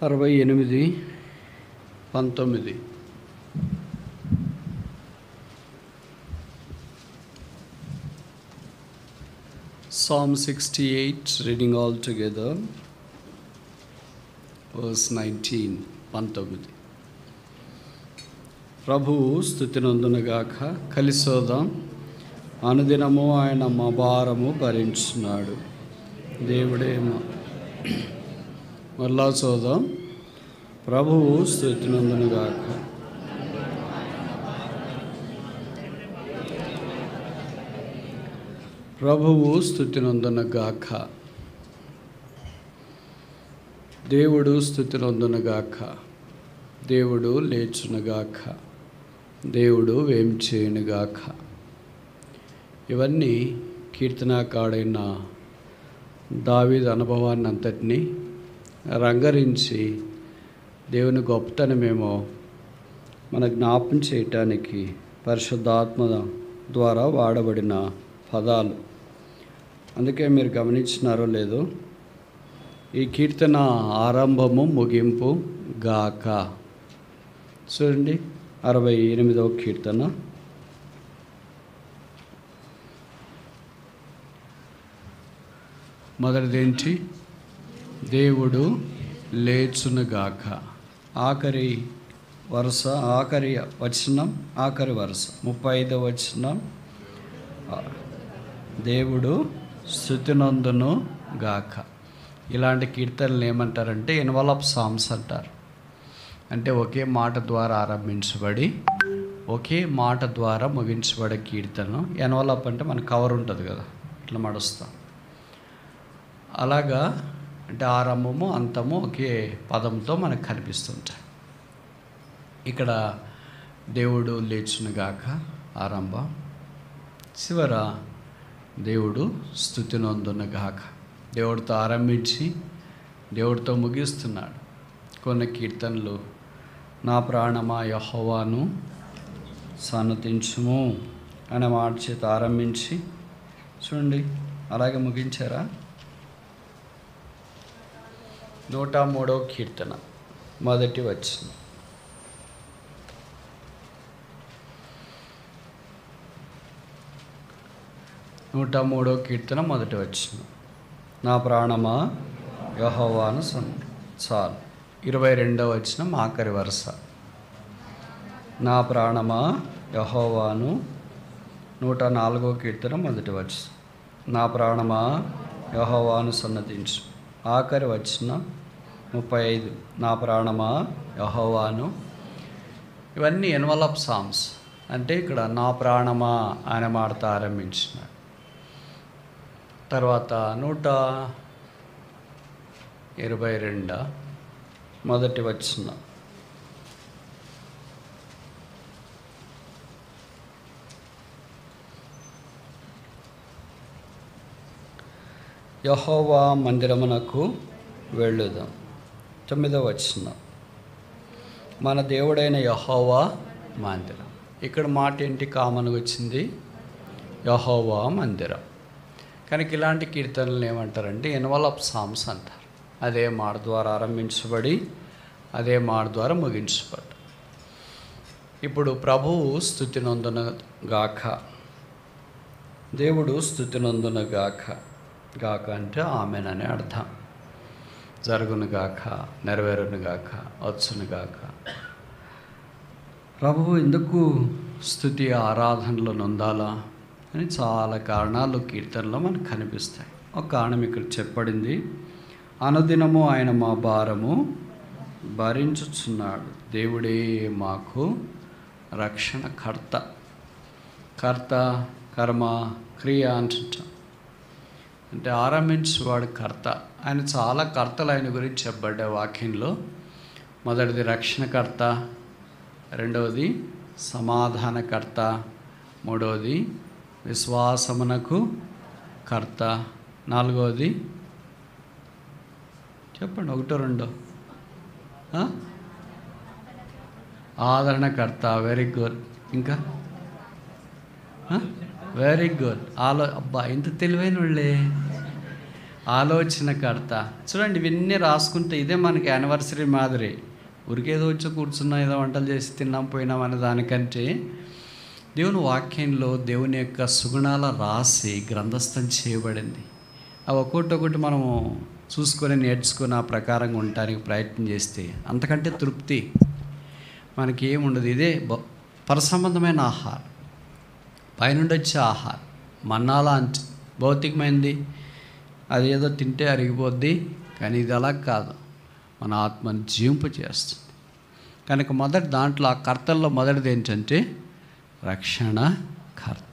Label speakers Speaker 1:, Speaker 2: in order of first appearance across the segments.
Speaker 1: అరవై ఎనిమిది పంతొమ్మిది Psalm 68, reading all together, verse 19, పంతొమ్మిది ప్రభువు స్థుతినందునగాక కలిసోదాం అనుదినము ఆయన మా భారము భరించున్నాడు దేవుడే మా మరలా చూద్దాం ప్రభువు స్థుతినందునుగాక ప్రభువు స్థుతినందునగాక దేవుడు స్థుతినందునగాక దేవుడు లేచునుగాక దేవుడు వేం చేయునుగాక ఇవన్నీ కీర్తనాకాడైన దావీద్ అనుభవాన్ని అంతటినీ రంగరించి దేవుని గొప్పతనమేమో మన జ్ఞాపం చేయటానికి పరిశుద్ధాత్మ ద్వారా వాడబడిన పదాలు అందుకే మీరు గమనించినారో లేదో ఈ కీర్తన ఆరంభము ముగింపు గాక చూడండి అరవై ఎనిమిదవ కీర్తన మొదటిదేంటి దేవుడు లేచునుగాక ఆఖరి వరుస ఆఖరి వచనం ఆఖరి వరుస ముప్పై ఐదవ వచనం దేవుడు స్థుతినందును గాక ఇలాంటి కీర్తనలు ఏమంటారంటే ఎన్వలప్ సాంగ్స్ అంటారు అంటే ఒకే మాట ద్వారా ఆరంభించబడి ఒకే మాట ద్వారా ముగించబడే కీర్తన ఎన్వలప్ అంటే మన కవర్ ఉంటుంది కదా ఇట్లా మడుస్తాం అలాగా అంటే ఆరంభము అంతము ఒకే పదంతో మనకు కనిపిస్తుంటాయి ఇక్కడ దేవుడు లేచునుగాక ఆరంభం చివర దేవుడు స్థుతినందునగాక దేవుడితో ఆరంభించి దేవుడితో ముగిస్తున్నాడు కొన్ని కీర్తనలు నా ప్రాణమా యహోవాను సన్నతించుము అనే మాట చేత ఆరంభించి చూడండి అలాగే ముగించారా నూట మూడో కీర్తన మొదటి వచ్చిన నూట మూడో కీర్తన మొదటి వచ్చిన నా ప్రాణమా యహోవాను సన్ చాలు ఇరవై రెండవ వచ్చిన ఆఖరి వరుస నా ప్రాణమా యహోవాను నూట నాలుగో కీర్తన మొదటి వచ్చి నా ప్రాణమా యహోవాను సన్నతించు ఆఖరి వచ్చిన ముప్పై ఐదు నా ప్రాణమా యహోవాను ఇవన్నీ ఎన్వలప్ సాంగ్స్ అంటే ఇక్కడ నా ప్రాణమా అనే మాటతో ఆరంభించినాడు తర్వాత నూట ఇరవై రెండు మొదటి వచ్చిన యహోవా మందిరమునకు వెళ్ళుదాం తొమ్మిదవ వచ్చిన మన దేవుడైన యహోవా మందిరం ఇక్కడ మాట ఏంటి కామన్గా వచ్చింది యహోవా మందిరం కనుక ఇలాంటి కీర్తనలు ఏమంటారంటే ఎన్వలప్ సాంగ్స్ అంటారు అదే మాట ద్వారా ఆరంభించబడి అదే మాట ద్వారా ముగించబడి ఇప్పుడు ప్రభువు స్థుతినందున గాక దేవుడు స్థుతినందున గాక గాక అంటే ఆమెననే అర్థం జరుగును గాక నెరవేరును గాక వచ్చును గాక ప్రభువు ఎందుకు స్థుతి ఆరాధనలో నొందాలా అని చాలా కారణాలు కీర్తనలో మనకు కనిపిస్తాయి ఒక కారణం ఇక్కడ చెప్పబడింది అనుదినము ఆయన మా భారము భరించుచున్నాడు దేవుడే మాకు రక్షణ కర్త కర్త కర్మ క్రియ అంటుంటాం అంటే ఆరంభించేవాడు కర్త ఆయన చాలా కర్తలు ఆయన గురించి చెప్పబడ్డ వాక్యంలో మొదటిది రక్షణకర్త రెండవది సమాధానకర్త మూడవది విశ్వాసమునకు కర్త నాలుగవది చెప్పండి ఒకటో రెండో ఆ? ఆదరణకర్త వెరీ గుడ్ ఇంకా వెరీ గుడ్ ఆలో అబ్బా ఇంత తెలివైన వాళ్ళే ఆలోచనకర్త చూడండి ఇవన్నీ రాసుకుంటే ఇదే మనకి యానివర్సరీ మాదిరి ఉరికేదో వచ్చి కూర్చున్నా ఏదో వంటలు చేసి తిన్నాం పోయినాం అనే దానికంటే దేవుని వాక్యంలో దేవుని యొక్క సుగుణాల రాసి గ్రంథస్థం చేయబడింది అవి ఒక్కొక్కటి ఒకటి మనము చూసుకొని నేర్చుకొని ఆ ప్రకారంగా ఉండటానికి ప్రయత్నం చేస్తే అంతకంటే తృప్తి మనకి ఏముండదు ఇదే బ- పరసంబంధమైన ఆహారం పైనుండి వచ్చే ఆహారం మన్నాలా అంచు భౌతికమైనది అది ఏదో తింటే అరిగిపోద్ది కానీ ఇది అలా కాదు మన ఆత్మని జీవింపు చేస్తుంది కనుక మొదటి దాంట్లో ఆ కర్తల్లో మొదటిది ఏంటంటే రక్షణ కర్త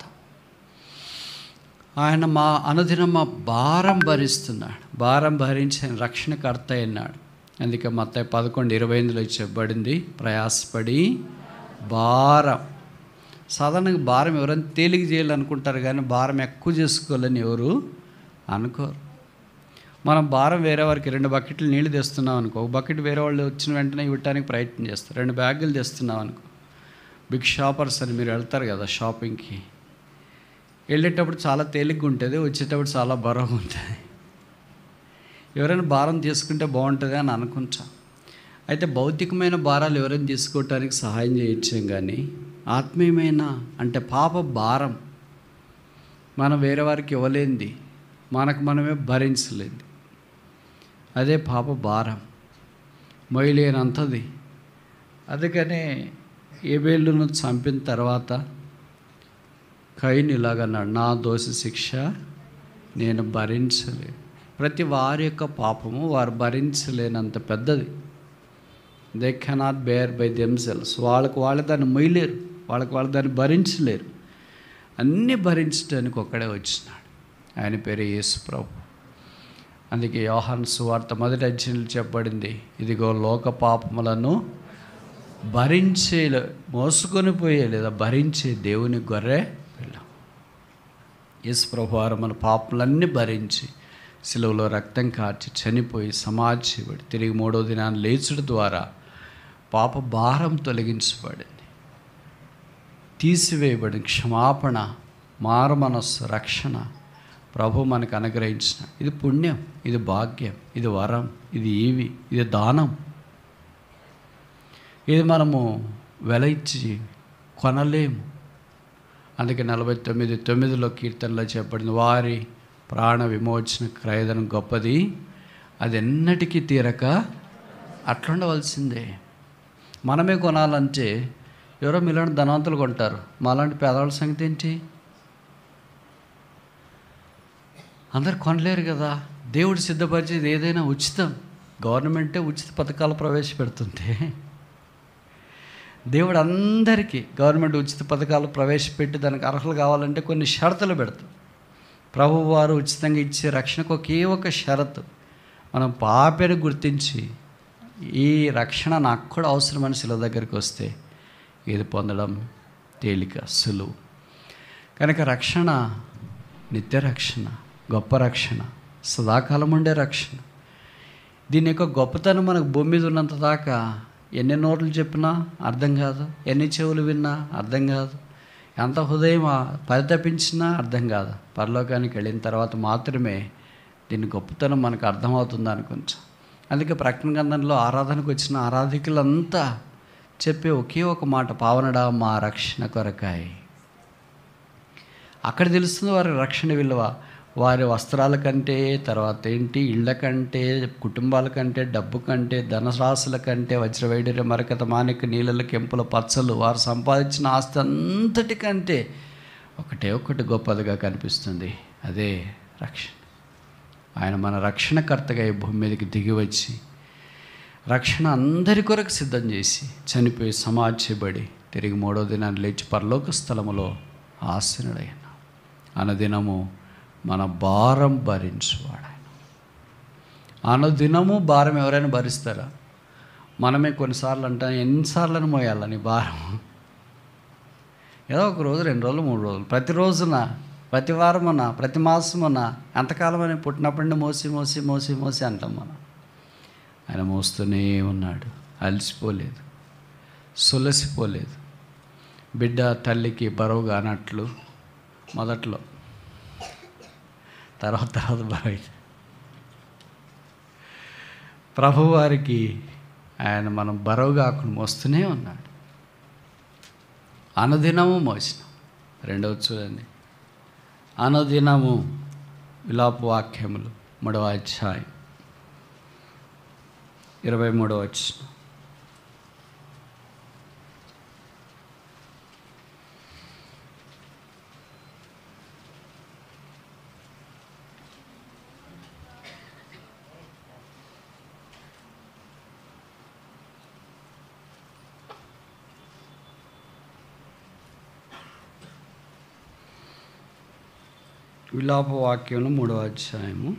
Speaker 1: ఆయన మా అనుదినం మా భారం భరిస్తున్నాడు భారం భరించి ఆయన రక్షణకర్త అయినాడు అందుకే మొత్తం పదకొండు ఇరవై ఎనిమిదిలో చెప్పబడింది ప్రయాసపడి భారం సాధారణంగా భారం ఎవరైనా తేలిక చేయాలనుకుంటారు కానీ భారం ఎక్కువ చేసుకోవాలని ఎవరు అనుకోరు మనం భారం వేరే వారికి రెండు బకెట్లు నీళ్లు తెస్తున్నాం అనుకో ఒక బకెట్ వేరే వాళ్ళు వచ్చిన వెంటనే ఇవ్వటానికి ప్రయత్నం చేస్తారు రెండు బ్యాగులు తెస్తున్నాం అనుకో బిగ్ షాపర్స్ అని మీరు వెళ్తారు కదా షాపింగ్కి వెళ్ళేటప్పుడు చాలా తేలిగ్గా ఉంటుంది వచ్చేటప్పుడు చాలా బరువు ఉంటుంది ఎవరైనా భారం తీసుకుంటే బాగుంటుంది అని అనుకుంటా అయితే భౌతికమైన భారాలు ఎవరైనా తీసుకోవటానికి సహాయం చేయొచ్చాం కానీ ఆత్మీయమైన అంటే పాప భారం మనం వేరే వారికి ఇవ్వలేంది మనకు మనమే భరించలేదు అదే పాప భారం మొయ్యలేనంతది అందుకనే ఏబేళ్ళను చంపిన తర్వాత కైన్ ఇలాగన్నాడు నా దోష శిక్ష నేను భరించలేను ప్రతి వారి యొక్క పాపము వారు భరించలేనంత పెద్దది they cannot bear by themselves వాళ్ళకు వాళ్ళు దాన్ని మొయ్యలేరు వాళ్ళకి వాళ్ళు దాన్ని భరించలేరు అన్నీ భరించడానికి ఒక్కడే వచ్చినాడు ఆయన పేరు యేసు ప్రభు అందుకే యోహాన్ సువార్త మొదటి అధ్యయనంలో చెప్పబడింది ఇదిగో లోక పాపములను భరించే మోసుకొని పోయే లేదా భరించే దేవుని గొర్రె పిల్ల యేసు ప్రభు వారు మన పాపములన్నీ భరించి సిలువలో రక్తం కార్చి చనిపోయి సమాధిబడి తిరిగి మూడో దినాన్ని లేచుడు ద్వారా పాప భారం తొలగించబడింది తీసివేయబడిన క్షమాపణ మారుమనస్సు రక్షణ ప్రభు మనకు అనుగ్రహించిన ఇది పుణ్యం ఇది భాగ్యం ఇది వరం ఇది ఈవి ఇది దానం ఇది మనము వెల ఇచ్చి కొనలేము అందుకే నలభై తొమ్మిది తొమ్మిదిలో కీర్తనలో చెప్పబడింది వారి ప్రాణ విమోచన క్రయదనం గొప్పది అది ఎన్నటికీ తీరక అట్లుండవలసిందే మనమే కొనాలంటే ఎవరో మీలాంటి ధనవంతులు కొంటారు మాలాంటి పేదవాళ్ళ సంగతి ఏంటి అందరు కొనలేరు కదా దేవుడు సిద్ధపరిచేది ఏదైనా ఉచితం గవర్నమెంటే ఉచిత పథకాలు ప్రవేశపెడుతుంటే దేవుడు అందరికీ గవర్నమెంట్ ఉచిత పథకాలు ప్రవేశపెట్టి దానికి అర్హులు కావాలంటే కొన్ని షరతులు పెడతాం ప్రభు వారు ఉచితంగా ఇచ్చే రక్షణకు ఒకే ఒక షరతు మనం పాపని గుర్తించి ఈ రక్షణ నాకు కూడా అవసరమని శిల దగ్గరికి వస్తే ఇది పొందడం తేలిక సులువు కనుక రక్షణ నిత్య రక్షణ గొప్ప రక్షణ సదాకాలం ఉండే రక్షణ దీని యొక్క గొప్పతనం మనకు భూమి మీద ఉన్నంత దాకా ఎన్ని నోట్లు చెప్పినా అర్థం కాదు ఎన్ని చెవులు విన్నా అర్థం కాదు ఎంత హృదయం పరితపించినా అర్థం కాదు పరలోకానికి వెళ్ళిన తర్వాత మాత్రమే దీని గొప్పతనం మనకు అర్థమవుతుంది అనుకుంటా అందుకే ప్రకటన గ్రంథంలో ఆరాధనకు వచ్చిన ఆరాధికులంతా చెప్పే ఒకే ఒక మాట పావనడా మా రక్షణ కొరకాయి అక్కడ తెలుస్తుంది వారి రక్షణ విలువ వారి వస్త్రాల కంటే తర్వాత ఏంటి ఇళ్ళ కంటే కుటుంబాల కంటే డబ్బు కంటే ధనరాశుల కంటే వజ్రవైడర్య మరకత మానిక నీళ్ళ కెంపుల పచ్చలు వారు సంపాదించిన ఆస్తి అంతటి కంటే ఒకటే ఒకటి గొప్పదిగా కనిపిస్తుంది అదే రక్షణ ఆయన మన రక్షణకర్తగా ఈ భూమి మీదకి దిగి వచ్చి రక్షణ అందరి కొరకు సిద్ధం చేసి చనిపోయి సమాధ్యబడి తిరిగి మూడో దినాన్ని లేచి పరలోక స్థలములో ఆసనుడైన అనుదినము మన భారం భరించువాడు ఆయన అనుదినము భారం ఎవరైనా భరిస్తారా మనమే కొన్నిసార్లు అంటాం ఎన్నిసార్లు మోయాలని భారం ఏదో ఒక రోజు రెండు రోజులు మూడు రోజులు ప్రతిరోజున ప్రతి వారమున ప్రతి మాసమున ఎంతకాలం అని పుట్టినప్పటి నుండి మోసి మోసి మోసి మోసి అంటాం మనం ఆయన మోస్తూనే ఉన్నాడు అలసిపోలేదు సులసిపోలేదు బిడ్డ తల్లికి బరువుగా అన్నట్లు మొదట్లో తర్వాత తర్వాత బరువు ప్రభువారికి ఆయన మనం బరువు కాకుండా మోస్తూనే ఉన్నాడు అనుదినము మోసిన రెండవ చూడండి అనుదినము విలాప వాక్యములు మూడవ అధ్యాయం ఇరవై మూడవ వచ్చిన విలాప వాక్యంలో మూడవ అధ్యాయము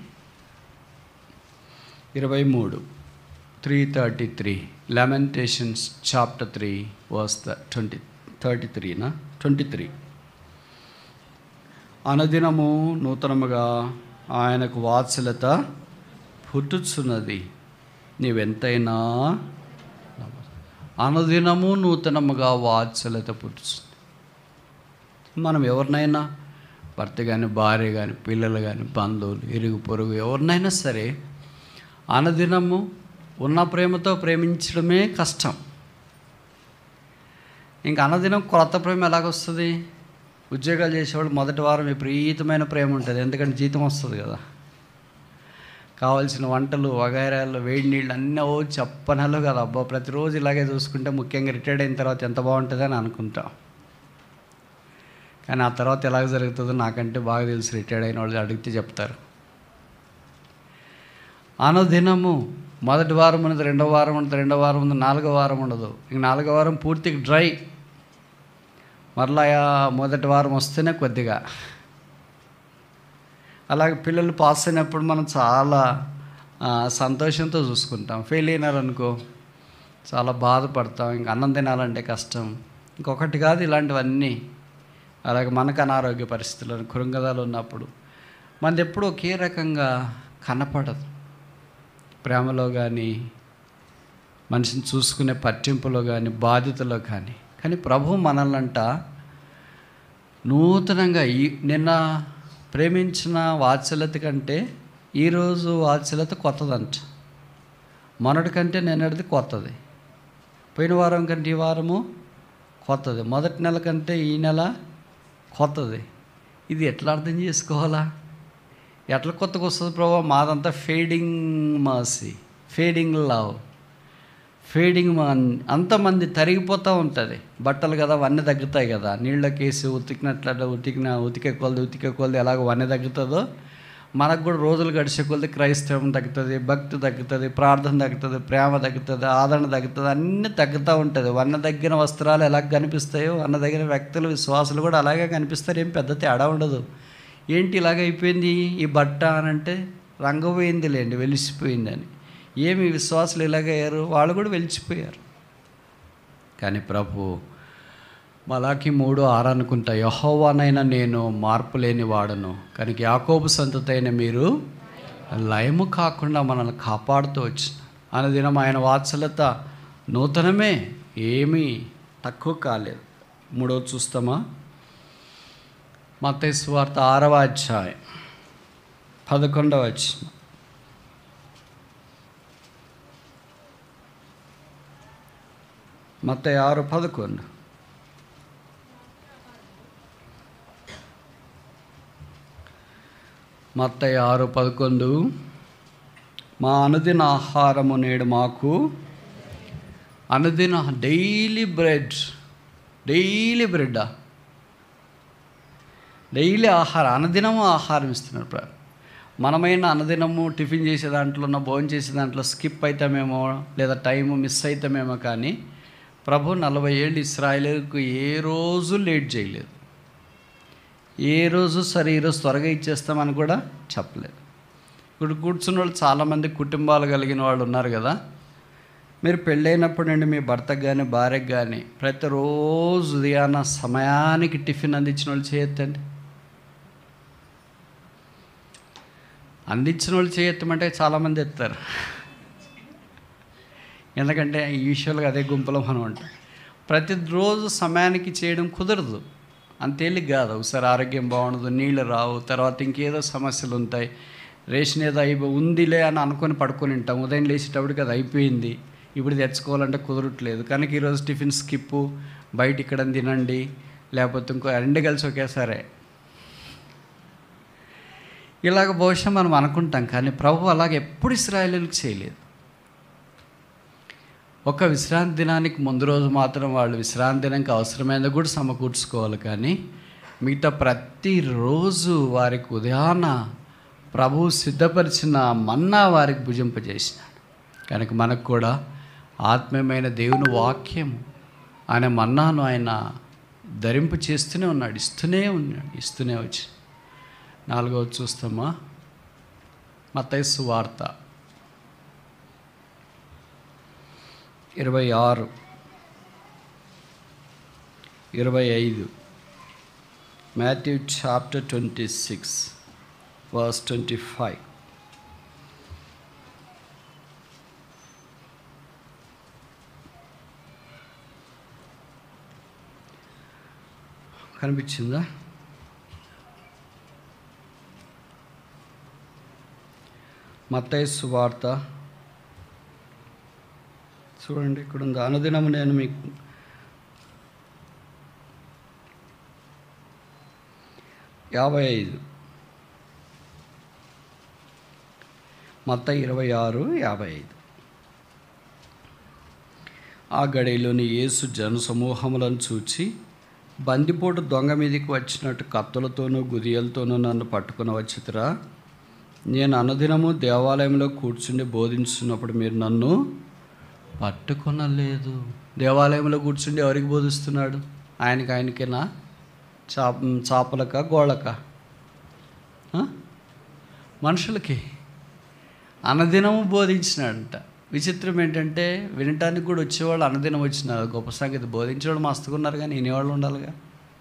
Speaker 1: ఇరవై మూడు three thirty three lamentations chapter three verse the twenty thirty త్రీనా ట్వంటీ త్రీ అనుదినము నూతనముగా ఆయనకు వాత్సలత పుట్టుచున్నది నీవెంతైనా అనుదినము నూతనముగా వాత్సలత పుట్టుచుంది మనం ఎవరినైనా భర్త కానీ భార్య కానీ పిల్లలు కానీ బంధువులు ఇరుగు పొరుగు ఎవరినైనా సరే అనుదినము ఉన్న ప్రేమతో ప్రేమించడమే కష్టం ఇంకా అన్నదినం కొత్త ప్రేమ ఎలాగొస్తుంది ఉద్యోగాలు చేసేవాళ్ళు మొదటి వారం విపరీతమైన ప్రేమ ఉంటుంది ఎందుకంటే జీతం వస్తుంది కదా కావాల్సిన వంటలు వగైరాలు వేడి నీళ్ళు అన్నీ ఓ చెప్పనలు కదా అబ్బా ప్రతిరోజు ఇలాగే చూసుకుంటే ముఖ్యంగా రిటైర్డ్ అయిన తర్వాత ఎంత బాగుంటుందని అనుకుంటాం కానీ ఆ తర్వాత ఎలాగ జరుగుతుందో నాకంటే బాగా తెలుసు రిటైర్డ్ అయిన వాళ్ళు అడిగితే చెప్తారు అనుదినము మొదటి వారం ఉన్నది రెండవ వారం ఉండదు రెండవ వారం ఉంది నాలుగో వారం ఉండదు ఇంక నాలుగో వారం పూర్తిగా డ్రై మరలా మొదటి వారం వస్తేనే కొద్దిగా అలాగే పిల్లలు పాస్ అయినప్పుడు మనం చాలా ఆ, సంతోషంతో చూసుకుంటాం ఫెయిల్ అయినారు అనుకో చాలా బాధపడతాం ఇంక అన్నం తినాలంటే కష్టం ఇంకొకటి కాదు ఇలాంటివన్నీ అలాగే మనకు అనారోగ్య పరిస్థితులు కృంగదాలు ఉన్నప్పుడు మనది ఎప్పుడు ఒకే రకంగా కనపడదు ప్రేమలో కానీ మనిషిని చూసుకునే పట్టింపులో కానీ బాధ్యతలో కానీ కానీ ప్రభు మనల్నంట నూతనంగా ఈ నిన్న ప్రేమించిన వాత్సల్యత కంటే ఈరోజు వాత్సల్యత కొత్తదంట మొన్నటి కంటే నిన్నటిది కొత్తది పోయిన వారం కంటే ఈ వారము కొత్తది మొదటి నెల కంటే ఈ నెల కొత్తది ఇది ఎట్లా అర్థం చేసుకోవాలా ఎట్లా కొత్తగా వస్తుంది ప్రభావ మాదంతా ఫేడింగ్ మాసి ఫేడింగ్ లవ్ ఫేడింగ్ మా అంతమంది తరిగిపోతూ ఉంటుంది బట్టలు కదా వన్నె తగ్గుతాయి కదా నీళ్ళకేసి ఉతికినట్లు ఉతికిన ఉతికే కొలది ఉతికే కొలది ఎలాగ వన్నె తగ్గుతుందో మనకు కూడా రోజులు గడిచే కొలది క్రైస్తవం తగ్గుతుంది భక్తి తగ్గుతుంది ప్రార్థన తగ్గుతుంది ప్రేమ తగ్గుతుంది ఆదరణ తగ్గుతుంది అన్నీ తగ్గుతూ ఉంటుంది వన్న తగ్గిన వస్త్రాలు ఎలా కనిపిస్తాయో వన్న తగ్గిన వ్యక్తులు విశ్వాసులు కూడా అలాగే కనిపిస్తారు ఏం పెద్ద తేడా ఉండదు ఏంటి ఇలాగ అయిపోయింది ఈ బట్ట అని అంటే రంగు పోయిందిలేండి వెలిసిపోయిందని ఏమి విశ్వాసులు ఇలాగయ్యారు వాళ్ళు కూడా వెలిచిపోయారు కానీ ప్రభు మలాకి మూడు ఆరు అనుకుంటా యహోవానైనా నేను మార్పు లేని వాడను కనుక యాకోబు సంతతైన మీరు లయము కాకుండా మనల్ని కాపాడుతూ వచ్చిన అనుదినం ఆయన వాత్సల్యత నూతనమే ఏమీ తక్కువ కాలేదు మూడో చూస్తామా మత్తయి సువార్త ఆరవ అధ్యాయం పదకొండవ వచ్చిన మత్తయి ఆరు పదకొండు మత్తయి ఆరు పదకొండు మా అనుదిన ఆహారము నేడు మాకు అనుదిన డైలీ బ్రెడ్ డైలీ బ్రెడ్డా డైలీ ఆహారం అనుదినము ఆహారం ఇస్తున్నారు ప్ర- మనమైన అనుదినము టిఫిన్ చేసే దాంట్లో భోజనం చేసే దాంట్లో స్కిప్ అవుతామేమో లేదా టైము మిస్ అవుతామేమో కానీ ప్రభు నలభై ఏళ్ళు ఇస్రాయలకు ఏ రోజు లేట్ చేయలేదు ఏ రోజు సరే ఈరోజు త్వరగా ఇచ్చేస్తామని కూడా చెప్పలేదు ఇప్పుడు కూర్చున్న వాళ్ళు చాలామంది కుటుంబాలు కలిగిన వాళ్ళు ఉన్నారు కదా మీరు పెళ్ళైనప్పుడు నుండి మీ భర్తకు కానీ భార్యకు కానీ ప్రతిరోజు ఉదయాన్న సమయానికి టిఫిన్ అందించిన వాళ్ళు చేయొద్దండి అందించిన వాళ్ళు చేయొత్తమంటే చాలామంది ఎత్తారు ఎందుకంటే యూజువల్గా అదే గుంపులో మనం ఉంటాం ప్రతిరోజు సమయానికి చేయడం కుదరదు అంతేలిక కాదు ఒకసారి ఆరోగ్యం బాగుండదు నీళ్ళు రావు తర్వాత ఇంకేదో సమస్యలు ఉంటాయి రేషన్ ఏదో అయిపో ఉందిలే అని అనుకొని పడుకొని ఉంటాం ఉదయం లేచేటప్పటికి అది అయిపోయింది ఇప్పుడు తెచ్చుకోవాలంటే కుదరట్లేదు కనుక ఈరోజు టిఫిన్ స్కిప్పు బయట ఇక్కడ తినండి లేకపోతే ఇంకో రెండు కలిసి ఒకేసారే ఇలాగ బహుశా మనం అనుకుంటాం కానీ ప్రభు అలాగ ఎప్పుడు ఇస్రాయలీలకు చేయలేదు ఒక విశ్రాంతి దినానికి ముందు రోజు మాత్రం వాళ్ళు విశ్రాంతి దినానికి అవసరమైనది కూడా సమకూర్చుకోవాలి కానీ మిగతా ప్రతిరోజు వారికి ఉదయాన ప్రభు సిద్ధపరిచిన మన్నా వారికి భుజింపజేసినాడు కనుక మనకు కూడా ఆత్మీయమైన దేవుని వాక్యం ఆయన మన్నాను ఆయన ధరింపు చేస్తూనే ఉన్నాడు ఇస్తూనే ఉన్నాడు ఇస్తూనే వచ్చి నాలుగవది చూస్తామా మతైసు వార్త ఇరవై ఆరు ఇరవై ఐదు Matthew chapter twenty six verse twenty five కనిపించిందా మత్తైసు వార్త చూడండి ఇక్కడ ఉంది అనుదినం నేను మీకు యాభై ఐదు మత్త ఇరవై ఆరు యాభై ఐదు ఆ గడిలోని యేసు జన సమూహములను చూచి బందిపోటు దొంగ మీదకి వచ్చినట్టు కత్తులతోనూ గుదియలతోనూ నన్ను పట్టుకుని వచ్చితురా నేను అనుదినము దేవాలయంలో కూర్చుండి బోధించున్నప్పుడు మీరు నన్ను పట్టుకొనలేదు దేవాలయంలో కూర్చుండి ఎవరికి బోధిస్తున్నాడు ఆయనకి ఆయనకేనా చాప చాపలక గోళ్ళక ఆ? మనుషులకి అనదినము బోధించినాడంట విచిత్రం ఏంటంటే వినటానికి కూడా వచ్చేవాళ్ళు అనదినం వచ్చినారు గొప్ప సంగతి బోధించేవాళ్ళు మస్తుకున్నారు కానీ వినేవాళ్ళు ఉండాలిగా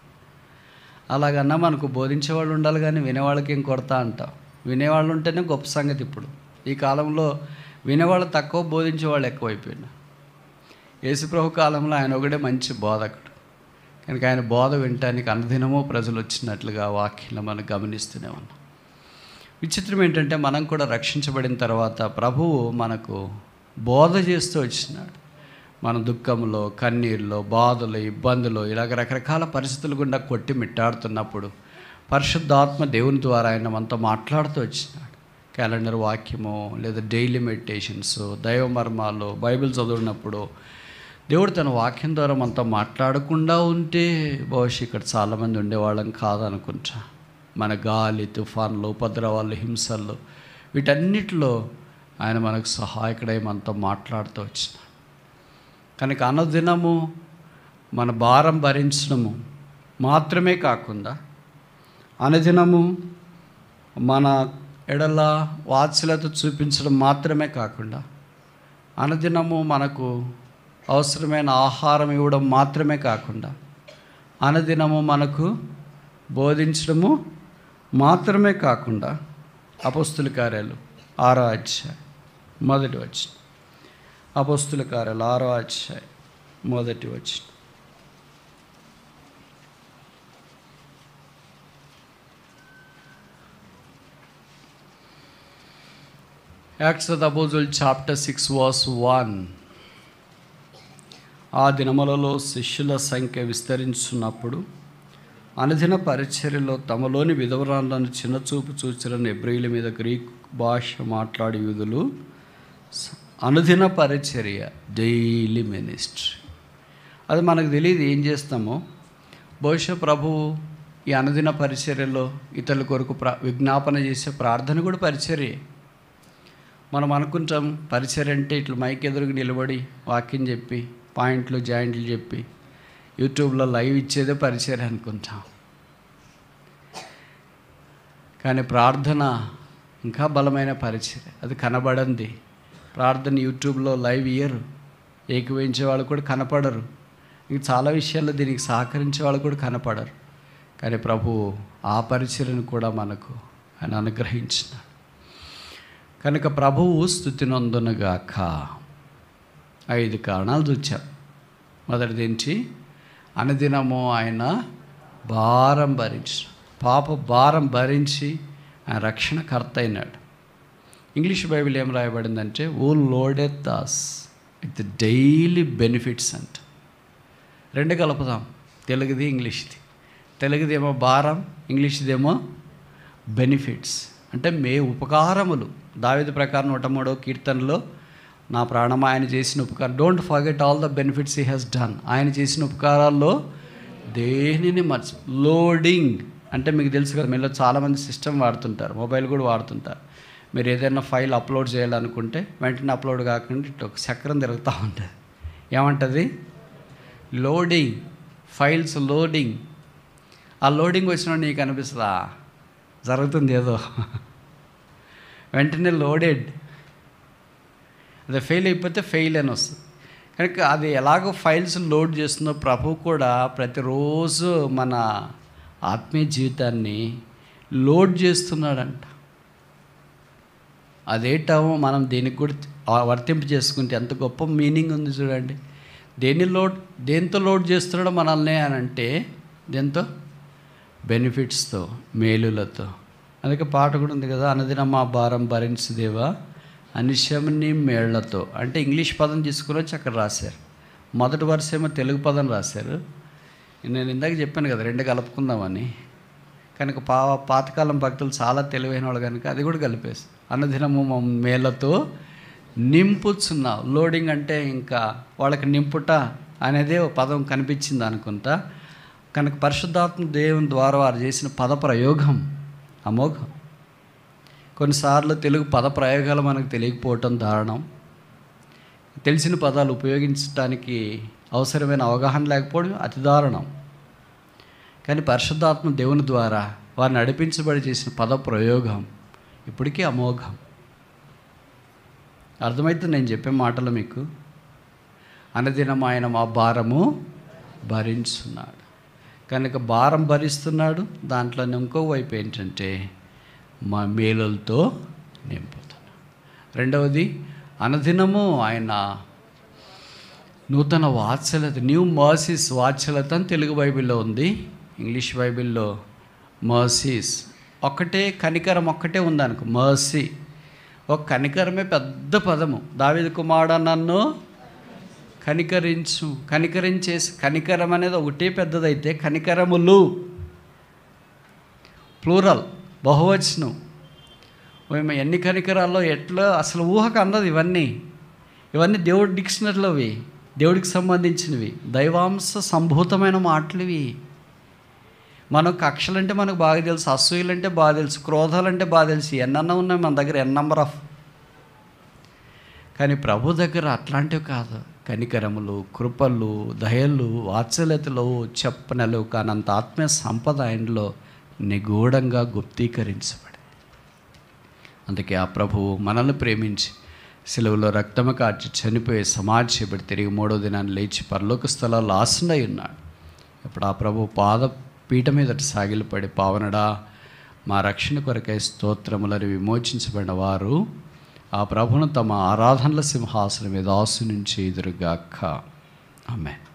Speaker 1: అలాగన్నా మనకు బోధించేవాళ్ళు ఉండాలి కానీ వినేవాళ్ళకి ఏం కొరత అంటాం వినేవాళ్ళు ఉంటేనే గొప్ప సంగతి ఇప్పుడు ఈ కాలంలో వినేవాళ్ళు తక్కువ బోధించేవాళ్ళు ఎక్కువైపోయినా యేసుప్రభు కాలంలో ఆయన ఒకడే మంచి బోధకుడు కనుక ఆయన బోధ వినటానికి అనుదినము ప్రజలు వచ్చినట్లుగా వాక్యంలో మనం గమనిస్తూనే ఉన్నాం విచిత్రం ఏంటంటే మనం కూడా రక్షించబడిన తర్వాత ప్రభువు మనకు బోధ చేస్తూ వచ్చినాడు మన దుఃఖంలో కన్నీరులో బాధలు ఇబ్బందులు ఇలాగ రకరకాల పరిస్థితులు గుండా కొట్టి మిట్టాడుతున్నప్పుడు పరిశుద్ధాత్మ దేవుని ద్వారా ఆయన మనతో మాట్లాడుతూ వచ్చినాడు క్యాలెండర్ వాక్యము లేదా డైలీ మెడిటేషన్స్ దైవ మర్మాలు బైబిల్ చదివినప్పుడు దేవుడు తన వాక్యం ద్వారా మనతో మాట్లాడకుండా ఉంటే బహుశా ఇక్కడ చాలామంది ఉండేవాళ్ళం కాదనుకుంటా మన గాలి తుఫాన్లు ఉపద్రవాలు హింసలు వీటన్నిటిలో ఆయన మనకు సహాయకుడై మనతో మాట్లాడుతూ వచ్చినాడు కనుక అనుదినము మన భారం భరించడము మాత్రమే కాకుండా అనుదినము మన ఎడల వాత్సల్యత చూపించడం మాత్రమే కాకుండా అనుదినము మనకు అవసరమైన ఆహారం ఇవ్వడం మాత్రమే కాకుండా అనుదినము మనకు బోధించడము మాత్రమే కాకుండా అపస్తుల కార్యాలు ఆరో అధ్యాయం మొదటి వచ్చిన అపస్తుల కార్యాలు ఆరో అధ్యాయం మొదటి వచ్చిన acts of the apostles chapter six verse one ఆ దినములలో శిష్యుల సంఖ్య విస్తరించున్నప్పుడు అనుదిన పరిచర్యలో తమలోని విధవరాలను చిన్నచూపు చూచిన ఎబ్రిల మీద గ్రీక్ భాష మాట్లాడే యూదులు స- అనుదిన పరిచర్య డైలీ మినిస్ట్రీ అది మనకు తెలియదు ఏం చేస్తామో బహుశా ప్రభువు ఈ అనుదిన పరిచర్యలో ఇతరుల కొరకు ప్ర విజ్ఞాపన చేసే ప్రార్థన కూడా పరిచర్యే మనం అనుకుంటాం పరిచయం అంటే ఇట్లా మైక్ ఎదురుగా నిలబడి వాక్యం చెప్పి పాయింట్లు జాయింట్లు చెప్పి యూట్యూబ్లో లైవ్ ఇచ్చేదే పరిచయం అనుకుంటాం కానీ ప్రార్థన ఇంకా బలమైన పరిచయం అది కనబడంది ప్రార్థన యూట్యూబ్లో లైవ్ ఇయ్యరు ఏకీవించే వాళ్ళు కూడా కనపడరు ఇంక చాలా విషయాల్లో దీనికి సహకరించే వాళ్ళు కూడా కనపడరు కానీ ప్రభు ఆ పరిచయను కూడా మనకు ఆయన అనుగ్రహించినాడు కనుక ప్రభువు స్థుతినందునుగాక ఐదు కారణాలు చూచాం మొదటిది ఏంటి అనుదినము ఆయన భారం భరించి పాప భారం భరించి ఆయన రక్షణకర్త అయినాడు ఇంగ్లీష్ బైబిల్ ఏం రాయబడిందంటే O loaded does with daily benefits అంట రెండు కలుపుదాం తెలుగుది ఇంగ్లీష్ది తెలుగుదేమో భారం ఇంగ్లీష్దేమో బెనిఫిట్స్ అంటే మే ఉపకారములు దావిద ప్రకారం నూట మూడో కీర్తనలో నా ప్రాణం ఆయన చేసిన ఉపకారం don't forget all the benefits he has done ఆయన చేసిన ఉపకారాల్లో దేనిని మర్చి లోడింగ్ అంటే మీకు తెలుసు కదా మీలో చాలామంది సిస్టమ్ వాడుతుంటారు మొబైల్ కూడా వాడుతుంటారు మీరు ఏదైనా ఫైల్ అప్లోడ్ చేయాలనుకుంటే వెంటనే అప్లోడ్ కాకుండా ఇట్లా ఒక చక్రం తిరుగుతూ ఉంటుంది ఏమంటుంది లోడింగ్ ఫైల్స్ లోడింగ్ ఆ లోడింగ్ వచ్చిన నీకు అనిపిస్తుందా జరుగుతుంది ఏదో వెంటనే లోడెడ్ అదే ఫెయిల్ అయిపోతే ఫెయిల్ అని వస్తుంది కనుక అది ఎలాగో ఫైల్స్ లోడ్ చేస్తుందో ప్రభు కూడా ప్రతిరోజు మన ఆత్మీయ జీవితాన్ని లోడ్ చేస్తున్నాడంట అదేటామో మనం దీనికి కూడా వర్తింపు చేసుకుంటే ఎంత గొప్ప మీనింగ్ ఉంది చూడండి దేన్ని లోడ్ దేంతో లోడ్ చేస్తున్నాడో మనల్ని అని అంటే దేంతో బెనిఫిట్స్తో మేలులతో అందుకే పాట కూడా ఉంది కదా అనదిన మా భారం భరించుదేవా అనిశమని మేళ్లతో అంటే ఇంగ్లీష్ పదం తీసుకుని వచ్చి అక్కడ రాశారు మొదటి వరుస ఏమో తెలుగు పదం రాశారు నేను ఇందాక చెప్పాను కదా రెండు కలుపుకుందామని కనుక పా పాతకాలం భక్తులు చాలా తెలివైన వాళ్ళు కనుక అది కూడా కలిపేసి అన్నదినము మా మేళ్ళతో నింపుచున్నావు లోడింగ్ అంటే ఇంకా వాళ్ళకి నింపుట అనేదే ఓ పదం కనిపించింది అనుకుంటా కనుక పరిశుద్ధాత్మ దేవుని ద్వారా వారు చేసిన పద ప్రయోగం అమోఘం కొన్నిసార్లు తెలుగు పద ప్రయోగాలు మనకు తెలియకపోవటం దారుణం తెలిసిన పదాలు ఉపయోగించడానికి అవసరమైన అవగాహన లేకపోవడం అతి దారుణం కానీ పరిశుద్ధాత్మ దేవుని ద్వారా వారు నడిపించబడి చేసిన పద ప్రయోగం ఇప్పటికీ అమోఘం అర్థమైతే నేను చెప్పే మాటలు మీకు అనదినం ఆయన మా భారము భరించున్నాడు కనుక భారం భరిస్తున్నాడు దాంట్లో ఇంకో వైపు ఏంటంటే మా మేలులతో నింపుతున్నాడు రెండవది అనదినము ఆయన నూతన వాత్సల్యత న్యూ మర్సీస్ వాత్సల్యత అని తెలుగు బైబిల్లో ఉంది ఇంగ్లీష్ బైబిల్లో మర్సీస్ ఒక్కటే కనికరం ఒక్కటే ఉందనుకో మర్సీ ఒక కనికరమే పెద్ద పదము దావిద కుమారుడు నన్ను కనికరించు కనికరించేసి కనికరం అనేది ఒకటే పెద్దదైతే కనికరములు ప్లూరల్ బహువచనం మేము ఎన్ని కనికరాల్లో ఎట్లా అసలు ఊహకు అందదు ఇవన్నీ ఇవన్నీ దేవుడి డిక్షనరీలో అవి దేవుడికి సంబంధించినవి దైవాంశ సంభూతమైన మాటలు ఇవి మనకు కక్షలంటే మనకు బాగా తెలుసు అసూయలంటే బాగా తెలుసు క్రోధాలంటే బాగా తెలుసు ఎన్నన్నా ఉన్నాయి మన దగ్గర ఎన్ నంబర్ ఆఫ్ కానీ ప్రభు దగ్గర అట్లాంటివి కాదు కనికరములు కృపలు దయలు వాత్సల్యతలు చెప్పనలు కానంత ఆత్మీయ సంపద ఆయనలో నిగూఢంగా గుప్తీకరించబడింది అందుకే ఆ ప్రభువు మనల్ని ప్రేమించి సెలవులో రక్తము కార్చి చనిపోయి సమాధి చేయబడి తిరిగి మూడో దినాన్ని లేచి పరలోక స్థలాల్లో ఆసనై ఉన్నాడు ఇప్పుడు ఆ ప్రభు పాద పీట మీదట సాగిలపడి పావనడా మా రక్షణ కొరకై స్తోత్రములను విమోచించబడిన వారు ఆ ప్రభును తమ ఆరాధనల సింహాసనం మీద ఆసు నుంచి ఎదురుగాక ఆమె